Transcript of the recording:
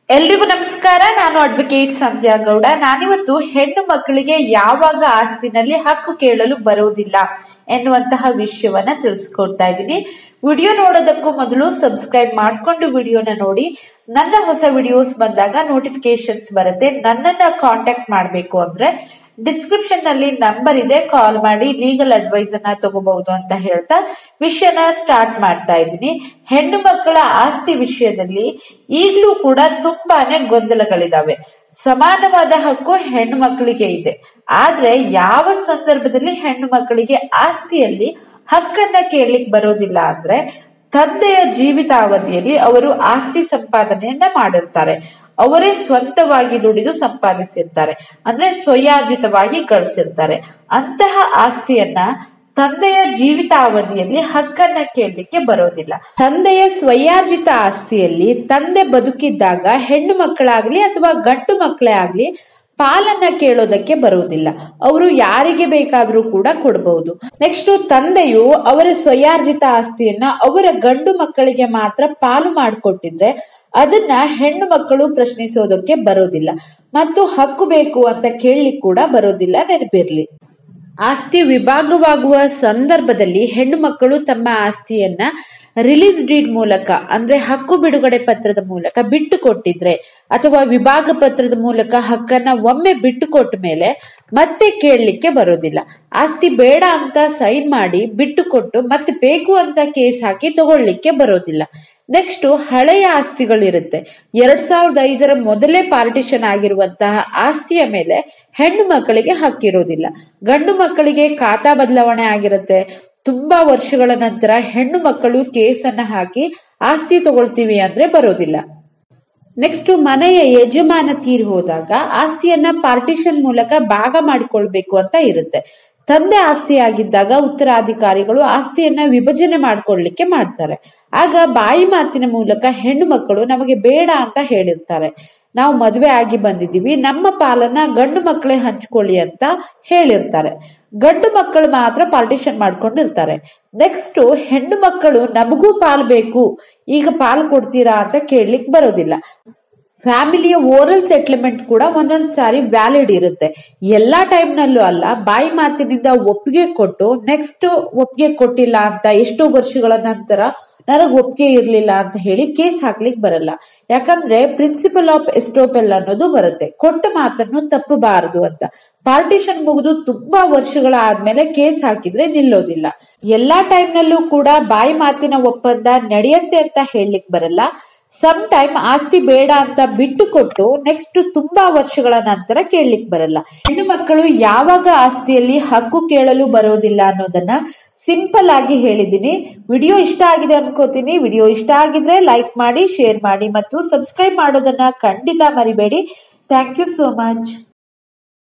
ಎಲ್ರಿಗೂ ನಮಸ್ಕಾರ ನಾನು ಅಡ್ವೊಕೇಟ್ ಸಂಧ್ಯಾ ಗೌಡ ನಾನಿವತ್ತು ಹೆಣ್ಣು ಮಕ್ಕಳಿಗೆ ಯಾವಾಗ ಆಸ್ತಿನಲ್ಲಿ ಹಕ್ಕು ಕೇಳಲು ಬರುವುದಿಲ್ಲ ಎನ್ನುವಂತಹ ವಿಷಯವನ್ನ ತಿಳಿಸ್ಕೊಡ್ತಾ ಇದ್ದೀನಿ ವಿಡಿಯೋ ನೋಡೋದಕ್ಕೂ ಮೊದಲು ಸಬ್ಸ್ಕ್ರೈಬ್ ಮಾಡ್ಕೊಂಡು ವಿಡಿಯೋನ ನೋಡಿ ನನ್ನ ಹೊಸ ವಿಡಿಯೋಸ್ ಬಂದಾಗ ನೋಟಿಫಿಕೇಶನ್ಸ್ ಬರುತ್ತೆ ನನ್ನನ್ನ ಕಾಂಟ್ಯಾಕ್ಟ್ ಮಾಡಬೇಕು ಅಂದ್ರೆ ಡಿಸ್ಕ್ರಿಪ್ಷನ್ ನಲ್ಲಿ ನಂಬರ್ ಇದೆ ಕಾಲ್ ಮಾಡಿ ಲೀಗಲ್ ಅಡ್ವೈಸ್ ಅನ್ನ ತಗೋಬಹುದು ಅಂತ ಹೇಳ್ತಾ ವಿಷಯನ ಸ್ಟಾರ್ಟ್ ಮಾಡ್ತಾ ಇದ್ದೀನಿ ಹೆಣ್ಣು ಮಕ್ಕಳ ಆಸ್ತಿ ವಿಷಯದಲ್ಲಿ ಈಗಲೂ ಕೂಡ ತುಂಬಾನೇ ಗೊಂದಲಗಳಿದಾವೆ ಸಮಾನವಾದ ಹಕ್ಕು ಹೆಣ್ಣು ಮಕ್ಕಳಿಗೆ ಇದೆ ಆದ್ರೆ ಯಾವ ಸಂದರ್ಭದಲ್ಲಿ ಹೆಣ್ಣು ಮಕ್ಕಳಿಗೆ ಆಸ್ತಿಯಲ್ಲಿ ಹಕ್ಕನ್ನ ಕೇಳಲಿಕ್ಕೆ ಬರೋದಿಲ್ಲ ಅಂದ್ರೆ ತಂದೆಯ ಜೀವಿತಾವಧಿಯಲ್ಲಿ ಅವರು ಆಸ್ತಿ ಸಂಪಾದನೆಯನ್ನ ಮಾಡಿರ್ತಾರೆ ಅವರೇ ಸ್ವಂತವಾಗಿ ದುಡಿದು ಸಂಪಾದಿಸಿರ್ತಾರೆ ಅಂದ್ರೆ ಸ್ವಯಾರ್ಜಿತವಾಗಿ ಗಳಿಸಿರ್ತಾರೆ ಅಂತಹ ಆಸ್ತಿಯನ್ನ ತಂದೆಯ ಜೀವಿತಾವಧಿಯಲ್ಲಿ ಹಕ್ಕನ್ನ ಕೇಳಲಿಕ್ಕೆ ಬರೋದಿಲ್ಲ ತಂದೆಯ ಸ್ವಯಾರ್ಜಿತ ಆಸ್ತಿಯಲ್ಲಿ ತಂದೆ ಬದುಕಿದ್ದಾಗ ಹೆಣ್ಣು ಮಕ್ಕಳಾಗ್ಲಿ ಅಥವಾ ಗಂಡು ಮಕ್ಕಳೇ ಆಗ್ಲಿ ಪಾಲನ್ನ ಕೇಳೋದಕ್ಕೆ ಬರುವುದಿಲ್ಲ ಅವರು ಯಾರಿಗೆ ಬೇಕಾದ್ರೂ ಕೂಡ ಕೊಡಬಹುದು ನೆಕ್ಸ್ಟ್ ತಂದೆಯು ಅವರ ಸ್ವಯಾರ್ಜಿತ ಆಸ್ತಿಯನ್ನ ಅವರ ಗಂಡು ಮಕ್ಕಳಿಗೆ ಮಾತ್ರ ಪಾಲು ಮಾಡಿಕೊಟ್ಟಿದ್ರೆ ಅದನ್ನ ಹೆಣ್ಣು ಮಕ್ಕಳು ಪ್ರಶ್ನಿಸೋದಕ್ಕೆ ಬರೋದಿಲ್ಲ ಮತ್ತು ಹಕ್ಕು ಬೇಕು ಅಂತ ಕೇಳಲಿಕ್ಕೆ ಕೂಡ ಬರೋದಿಲ್ಲ ನೆನಪಿರ್ಲಿ ಆಸ್ತಿ ವಿಭಾಗವಾಗುವ ಸಂದರ್ಭದಲ್ಲಿ ಹೆಣ್ಣು ಮಕ್ಕಳು ತಮ್ಮ ಆಸ್ತಿಯನ್ನ ರಿಲೀಸ್ ಡೀಡ್ ಮೂಲಕ ಅಂದ್ರೆ ಹಕ್ಕು ಬಿಡುಗಡೆ ಪತ್ರದ ಮೂಲಕ ಬಿಟ್ಟು ಕೊಟ್ಟಿದ್ರೆ ಅಥವಾ ವಿಭಾಗ ಪತ್ರದ ಮೂಲಕ ಹಕ್ಕನ್ನ ಒಮ್ಮೆ ಬಿಟ್ಟು ಕೊಟ್ಟ ಮೇಲೆ ಮತ್ತೆ ಕೇಳಲಿಕ್ಕೆ ಬರೋದಿಲ್ಲ ಆಸ್ತಿ ಬೇಡ ಅಂತ ಸೈನ್ ಮಾಡಿ ಬಿಟ್ಟು ಕೊಟ್ಟು ಮತ್ತೆ ಬೇಕು ಅಂತ ಕೇಸ್ ಹಾಕಿ ತಗೊಳ್ಳಿಕ್ಕೆ ಬರೋದಿಲ್ಲ ನೆಕ್ಸ್ಟ್ ಹಳೆಯ ಆಸ್ತಿಗಳಿರುತ್ತೆ ಎರಡ್ ಸಾವಿರದ ಐದರ ಮೊದಲೇ ಪಾರ್ಟಿಷನ್ ಆಗಿರುವಂತಹ ಆಸ್ತಿಯ ಮೇಲೆ ಹೆಣ್ಣು ಮಕ್ಕಳಿಗೆ ಹಕ್ಕಿರೋದಿಲ್ಲ ಗಂಡು ಮಕ್ಕಳಿಗೆ ಖಾತಾ ಬದಲಾವಣೆ ಆಗಿರುತ್ತೆ ತುಂಬಾ ವರ್ಷಗಳ ನಂತರ ಹೆಣ್ಣು ಮಕ್ಕಳು ಕೇಸನ್ನ ಹಾಕಿ ಆಸ್ತಿ ತಗೊಳ್ತೀವಿ ಅಂದ್ರೆ ಬರೋದಿಲ್ಲ ನೆಕ್ಸ್ಟ್ ಮನೆಯ ಯಜಮಾನ ತೀರಿ ಹೋದಾಗ ಆಸ್ತಿಯನ್ನ ಪಾರ್ಟಿಷನ್ ಮೂಲಕ ಭಾಗ ಮಾಡಿಕೊಳ್ಬೇಕು ಅಂತ ಇರುತ್ತೆ ತಂದೆ ಆಸ್ತಿ ಆಗಿದ್ದಾಗ ಉತ್ತರಾಧಿಕಾರಿಗಳು ಆಸ್ತಿಯನ್ನ ವಿಭಜನೆ ಮಾಡ್ಕೊಳ್ಳಿಕ್ಕೆ ಮಾಡ್ತಾರೆ ಆಗ ಬಾಯಿ ಮಾತಿನ ಮೂಲಕ ಹೆಣ್ಣು ಮಕ್ಕಳು ನಮಗೆ ಬೇಡ ಅಂತ ಹೇಳಿರ್ತಾರೆ ನಾವು ಮದುವೆ ಆಗಿ ಬಂದಿದ್ದೀವಿ ನಮ್ಮ ಪಾಲನ್ನ ಗಂಡು ಮಕ್ಕಳೇ ಹಂಚ್ಕೊಳ್ಳಿ ಅಂತ ಹೇಳಿರ್ತಾರೆ ಗಂಡು ಮಕ್ಕಳು ಮಾತ್ರ ಪಾರ್ಟಿಷನ್ ಮಾಡ್ಕೊಂಡಿರ್ತಾರೆ ನೆಕ್ಸ್ಟ್ ಹೆಣ್ಣು ಮಕ್ಕಳು ನಮಗೂ ಪಾಲ್ ಬೇಕು ಈಗ ಪಾಲ್ ಕೊಡ್ತೀರಾ ಅಂತ ಕೇಳಲಿಕ್ಕೆ ಬರೋದಿಲ್ಲ ಫ್ಯಾಮಿಲಿಯ ಓರಲ್ ಸೆಟ್ಲ್ಮೆಂಟ್ ಕೂಡ ಒಂದೊಂದ್ ಸಾರಿ ವ್ಯಾಲಿಡ್ ಇರುತ್ತೆ ಎಲ್ಲಾ ಟೈಮ್ ನಲ್ಲೂ ಅಲ್ಲ ಬಾಯಿ ಮಾತಿನಿಂದ ಒಪ್ಪಿಗೆ ಕೊಟ್ಟು ನೆಕ್ಸ್ಟ್ ಒಪ್ಪಿಗೆ ಕೊಟ್ಟಿಲ್ಲ ಅಂತ ಎಷ್ಟೋ ವರ್ಷಗಳ ನಂತರ ನನಗ್ ಒಪ್ಪಿಗೆ ಇರ್ಲಿಲ್ಲ ಅಂತ ಹೇಳಿ ಕೇಸ್ ಹಾಕ್ಲಿಕ್ಕೆ ಬರಲ್ಲ ಯಾಕಂದ್ರೆ ಪ್ರಿನ್ಸಿಪಲ್ ಆಫ್ ಎಸ್ಟೋಪೆಲ್ ಅನ್ನೋದು ಬರುತ್ತೆ ಕೊಟ್ಟ ಮಾತನ್ನು ತಪ್ಪಬಾರದು ಅಂತ ಪಾರ್ಟಿಷನ್ ಮುಗಿದು ತುಂಬಾ ವರ್ಷಗಳ ಆದ್ಮೇಲೆ ಕೇಸ್ ಹಾಕಿದ್ರೆ ನಿಲ್ಲೋದಿಲ್ಲ ಎಲ್ಲಾ ಟೈಮ್ ನಲ್ಲೂ ಕೂಡ ಬಾಯಿ ಮಾತಿನ ಒಪ್ಪಂದ ನಡೆಯುತ್ತೆ ಅಂತ ಹೇಳಲಿಕ್ಕೆ ಬರಲ್ಲ ಸಮ್ ಟೈಮ್ ಆಸ್ತಿ ಬೇಡ ಅಂತ ಬಿಟ್ಟು ಕೊಟ್ಟು ನೆಕ್ಸ್ಟ್ ತುಂಬಾ ವರ್ಷಗಳ ನಂತರ ಕೇಳಲಿಕ್ಕೆ ಬರಲ್ಲ ಹೆಣ್ಣು ಮಕ್ಕಳು ಯಾವಾಗ ಆಸ್ತಿಯಲ್ಲಿ ಹಕ್ಕು ಕೇಳಲು ಬರೋದಿಲ್ಲ ಅನ್ನೋದನ್ನ ಸಿಂಪಲ್ ಆಗಿ ಹೇಳಿದ್ದೀನಿ ವಿಡಿಯೋ ಇಷ್ಟ ಆಗಿದೆ ಅನ್ಕೋತೀನಿ ವಿಡಿಯೋ ಇಷ್ಟ ಆಗಿದ್ರೆ ಲೈಕ್ ಮಾಡಿ ಶೇರ್ ಮಾಡಿ ಮತ್ತು ಸಬ್ಸ್ಕ್ರೈಬ್ ಮಾಡೋದನ್ನ ಖಂಡಿತ ಮರಿಬೇಡಿ ಥ್ಯಾಂಕ್ ಯು ಸೋ ಮಚ್